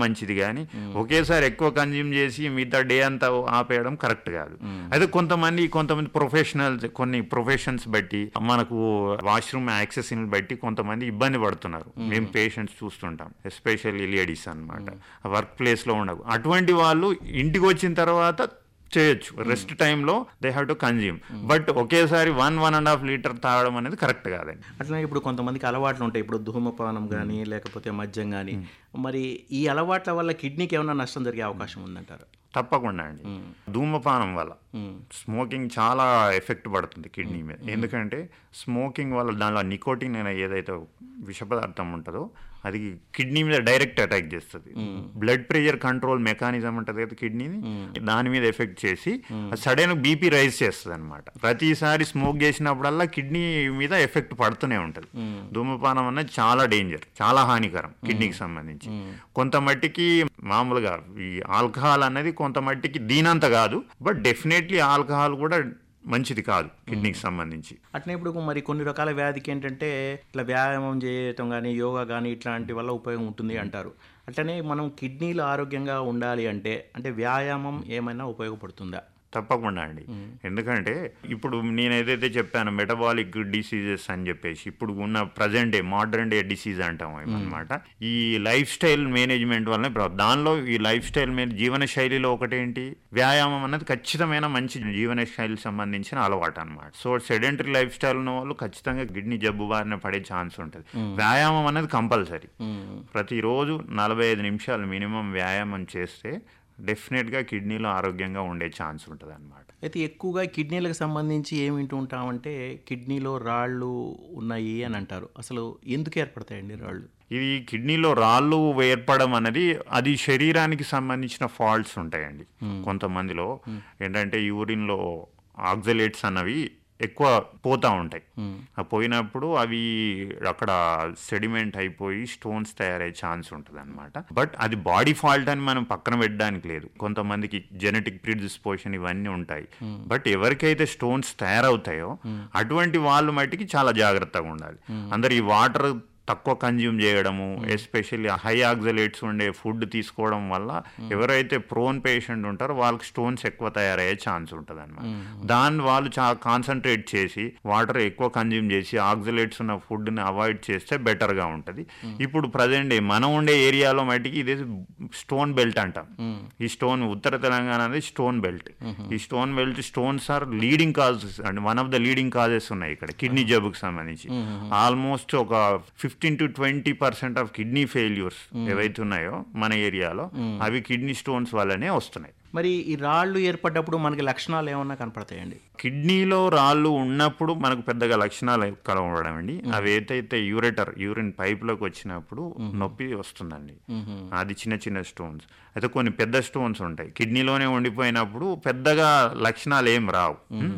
మంచిది కానీ ఒకేసారి ఎక్కువ కన్జ్యూమ్ చేసి మిగతా డే అంతా ఆపేయడం కరెక్ట్ కాదు అయితే కొంతమంది కొంతమంది ప్రొఫెషనల్స్ కొన్ని ప్రొఫెషన్స్ బట్టి మనకు వాష్రూమ్ యాక్సెస్ బట్టి కొంతమంది ఇబ్బంది పడుతున్నారు మేము పేషెంట్స్ చూస్తుంటాం ఎస్పెషల్లీ లేడీస్ అన్నమాట వర్క్ ప్లేస్ లో ఉండవు అటువంటి వాళ్ళు ఇంటికి వచ్చిన తర్వాత చేయొచ్చు రెస్ట్ టైంలో they have to consume but ఒకేసారి one one and half litre తాగడం అనేది కరెక్ట్ కాదండి అట్లనే ఇప్పుడు కొంతమందికి అలవాట్లు ఉంటాయి ఇప్పుడు ధూమపానం కానీ లేకపోతే మద్యం కానీ మరి ఈ అలవాట్ల వల్ల కిడ్నీకి ఏమైనా నష్టం జరిగే అవకాశం ఉందంటారు తప్పకుండా అండి ధూమపానం వల్ల స్మోకింగ్ చాలా ఎఫెక్ట్ పడుతుంది కిడ్నీ మీద ఎందుకంటే స్మోకింగ్ వల్ల దానిలో నికోటిన్ అనే ఏదైతే విష పదార్థం ఉంటుందో అది కిడ్నీ మీద డైరెక్ట్ అటాక్ చేస్తుంది బ్లడ్ ప్రెషర్ కంట్రోల్ మెకానిజం ఉంటుంది కదా కిడ్నీని దాని మీద ఎఫెక్ట్ చేసి సడన్ బీపీ రైజ్ చేస్తుంది అనమాట ప్రతిసారి స్మోక్ చేసినప్పుడల్లా కిడ్నీ మీద ఎఫెక్ట్ పడుతూనే ఉంటుంది ధూమపానం అన్నది చాలా డేంజర్ చాలా హానికరం కిడ్నీకి సంబంధించి కొంత మట్టికి మామూలుగా ఈ ఆల్కహాల్ అనేది కొంత మట్టికి దీనంత కాదు బట్ డెఫినెట్లీ ఆల్కహాల్ కూడా మంచిది కాదు కిడ్నీకి సంబంధించి అట్లనే ఇప్పుడు మరి కొన్ని రకాల వ్యాధికి ఏంటంటే ఇట్లా వ్యాయామం చేయటం కానీ యోగా కానీ ఇట్లాంటి వల్ల ఉపయోగం ఉంటుంది అంటారు అట్లనే మనం కిడ్నీలు ఆరోగ్యంగా ఉండాలి అంటే అంటే వ్యాయామం ఏమైనా ఉపయోగపడుతుందా తప్పకుండా అండి ఎందుకంటే ఇప్పుడు నేను ఏదైతే చెప్పాను మెటబాలిక్ డిసీజెస్ అని చెప్పేసి ఇప్పుడు ఉన్న present day modern day disease అంటాం అనమాట ఈ లైఫ్ స్టైల్ మేనేజ్మెంట్ వల్లనే ప్రాబ్లం దానిలో ఈ లైఫ్ స్టైల్ మీద జీవన శైలిలో ఒకటేంటి వ్యాయామం అన్నది ఖచ్చితమైన మంచి జీవన శైలి సంబంధించిన అలవాటు అనమాట సో సెడెంటరీ లైఫ్ స్టైల్ ఉన్న వాళ్ళు ఖచ్చితంగా కిడ్నీ జబ్బు బారిన పడే ఛాన్స్ ఉంటుంది వ్యాయామం అనేది కంపల్సరీ ప్రతిరోజు నలభై ఐదు నిమిషాలు మినిమం వ్యాయామం చేస్తే డెఫినెట్గా కిడ్నీలో ఆరోగ్యంగా ఉండే ఛాన్స్ ఉంటుంది అనమాట అయితే ఎక్కువగా కిడ్నీలకు సంబంధించి ఏమి వింటూ ఉంటామంటే కిడ్నీలో రాళ్ళు ఉన్నాయి అని అంటారు అసలు ఎందుకు ఏర్పడతాయండి రాళ్ళు ఇది కిడ్నీలో రాళ్ళు ఏర్పడడం అనేది అది శరీరానికి సంబంధించిన ఫాల్ట్స్ ఉంటాయండి కొంతమందిలో ఏంటంటే యూరిన్లో ఆక్సలేట్స్ అన్నవి ఎక్కువ పోతా ఉంటాయి ఆ పోయినప్పుడు అవి అక్కడ సెడిమెంట్ అయిపోయి స్టోన్స్ తయారయ్యే ఛాన్స్ ఉంటుంది అనమాట బట్ అది బాడీ ఫాల్ట్ అని మనం పక్కన పెట్టడానికి లేదు కొంతమందికి జెనెటిక్ ప్రిడిస్పోషన్ ఇవన్నీ ఉంటాయి బట్ ఎవరికైతే స్టోన్స్ తయారవుతాయో అటువంటి వాళ్ళు మట్టికి చాలా జాగ్రత్తగా ఉండాలి అందరు ఈ వాటర్ తక్కువ కన్జ్యూమ్ చేయడము ఎస్పెషల్లీ హై ఆక్సలేట్స్ ఉండే ఫుడ్ తీసుకోవడం వల్ల ఎవరైతే ప్రోన్ పేషెంట్ ఉంటారో వాళ్ళకి స్టోన్స్ ఎక్కువ తయారయ్యే ఛాన్స్ ఉంటుంది అనమాట దాన్ని వాళ్ళు చాలా కాన్సన్ట్రేట్ చేసి వాటర్ ఎక్కువ కన్జ్యూమ్ చేసి ఆక్సలేట్స్ ఉన్న ఫుడ్ని అవాయిడ్ చేస్తే బెటర్గా ఉంటుంది ఇప్పుడు ప్రజెంట్ మనం ఉండే ఏరియాలో మట్టికి ఇది స్టోన్ బెల్ట్ అంటాం ఈ స్టోన్ ఉత్తర తెలంగాణ అనేది స్టోన్ బెల్ట్ ఈ stone belt stones are leading causes and one of the leading causes ఉన్నాయి ఇక్కడ కిడ్నీ జబ్బుకి సంబంధించి ఆల్మోస్ట్ ఒక fifteen to twenty percent of kidney failures ఏవైతే ఉన్నాయో మన ఏరియాలో అవి కిడ్నీ స్టోన్స్ వల్లనే వస్తున్నాయి మరి ఈ రాళ్ళు ఏర్పడ్డప్పుడు మనకి లక్షణాలు ఏమన్నా కనపడతాయండి కిడ్నీలో రాళ్ళు ఉన్నప్పుడు మనకు పెద్దగా లక్షణాలు కలవడం అండి అవి ఏదైతే యూరేటర్ యూరిన్ పైప్లోకి వచ్చినప్పుడు నొప్పి వస్తుందండి అది చిన్న చిన్న స్టోన్స్ అయితే కొన్ని పెద్ద స్టోన్స్ ఉంటాయి కిడ్నీలోనే ఉండిపోయినప్పుడు పెద్దగా లక్షణాలు ఏం రావు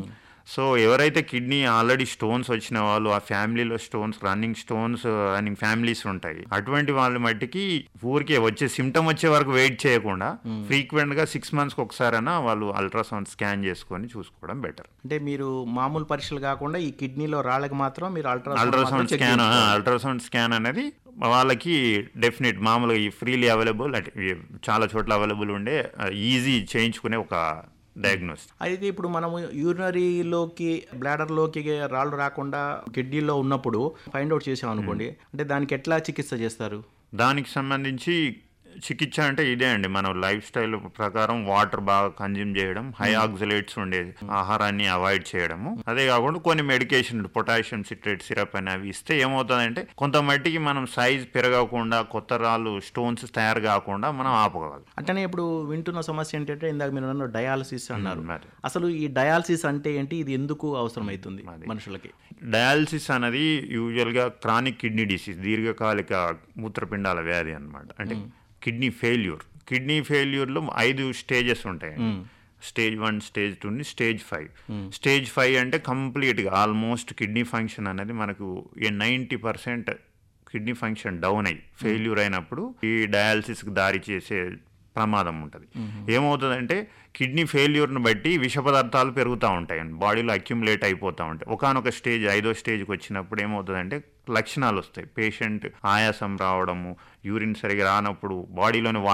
సో ఎవరైతే కిడ్నీ ఆల్రెడీ స్టోన్స్ వచ్చిన వాళ్ళు ఆ ఫ్యామిలీలో stones running stones running families ఉంటాయి అటువంటి వాళ్ళ మట్టికి ఊరికే వచ్చే సిమ్టమ్ వచ్చే వరకు వెయిట్ చేయకుండా ఫ్రీక్వెంట్ గా సిక్స్ మంత్స్కి ఒకసారైనా వాళ్ళు అల్ట్రాసౌండ్ స్కాన్ చేసుకొని చూసుకోవడం బెటర్ అంటే మీరు మామూలు పరీక్షలు కాకుండా ఈ కిడ్నీలో రాళ్ళకి మాత్రం మీరు ultrasound ultrasound scan ultrasound scan అనేది వాళ్ళకి డెఫినెట్ మామూలుగా ఈ ఫ్రీలీ అవైలబుల్ అంటే ఈ చాలా చోట్ల అవైలబుల్ ఉండే ఈజీ చేయించుకునే ఒక డయాగ్నోస్ అయితే ఇప్పుడు మనము యూరినరీలోకి బ్లాడర్లోకి రాళ్ళు రాకుండా కిడ్నీలో ఉన్నప్పుడు ఫైండ్ అవుట్ చేసాం అనుకోండి అంటే దానికి ఎట్లా చికిత్స చేస్తారు దానికి సంబంధించి చికిత్స అంటే ఇదే అండి మన లైఫ్ స్టైల్ ప్రకారం వాటర్ బాగా కన్జ్యూమ్ చేయడం హై ఆక్సిలేట్స్ ఉండే ఆహారాన్ని అవాయిడ్ చేయడము అదే కాకుండా కొన్ని మెడికేషన్ పొటాషియం సిట్రేట్ సిరప్ అని అవి ఇస్తే ఏమవుతుందంటే కొంత మట్టికి మనం సైజ్ పెరగకుండా కొత్త రాళ్ళు స్టోన్స్ తయారు కాకుండా మనం ఆపగలం అట్లనే ఇప్పుడు వింటున్న సమస్య ఏంటంటే ఇందాక మీరు అన్నారు డయాలసిస్ అన్నారు మరి. అసలు ఈ డయాలసిస్ అంటే ఏంటి ఇది ఎందుకు అవసరమవుతుంది మనుషులకి డయాలసిస్ అనేది యూజువల్గా క్రానిక్ కిడ్నీ డిసీజ్ దీర్ఘకాలిక మూత్రపిండాల వ్యాధి అన్నమాట అంటే కిడ్నీ ఫెయిల్యూర్ కిడ్నీ ఫెయిల్యూర్లో ఐదు స్టేజెస్ ఉంటాయి stage one stage two stage five stage five అంటే కంప్లీట్గా ఆల్మోస్ట్ కిడ్నీ ఫంక్షన్ అనేది మనకు ninety percent kidney function down అయ్యి ఫెయిల్యూర్ అయినప్పుడు ఈ డయాలసిస్కి దారి చేసే ప్రమాదం ఉంటుంది ఏమవుతుందంటే కిడ్నీ ఫెయిల్యూర్ని బట్టి విష పదార్థాలు పెరుగుతూ ఉంటాయి బాడీలో అక్యుములేట్ అయిపోతూ ఉంటాయి ఒకనొక స్టేజ్ ఐదో స్టేజ్కి వచ్చినప్పుడు ఏమవుతుందంటే లక్షణాలు వస్తాయి పేషెంట్ ఆయాసం రావడము యూరిన్ సరిగా రానప్పుడు బాడీలోని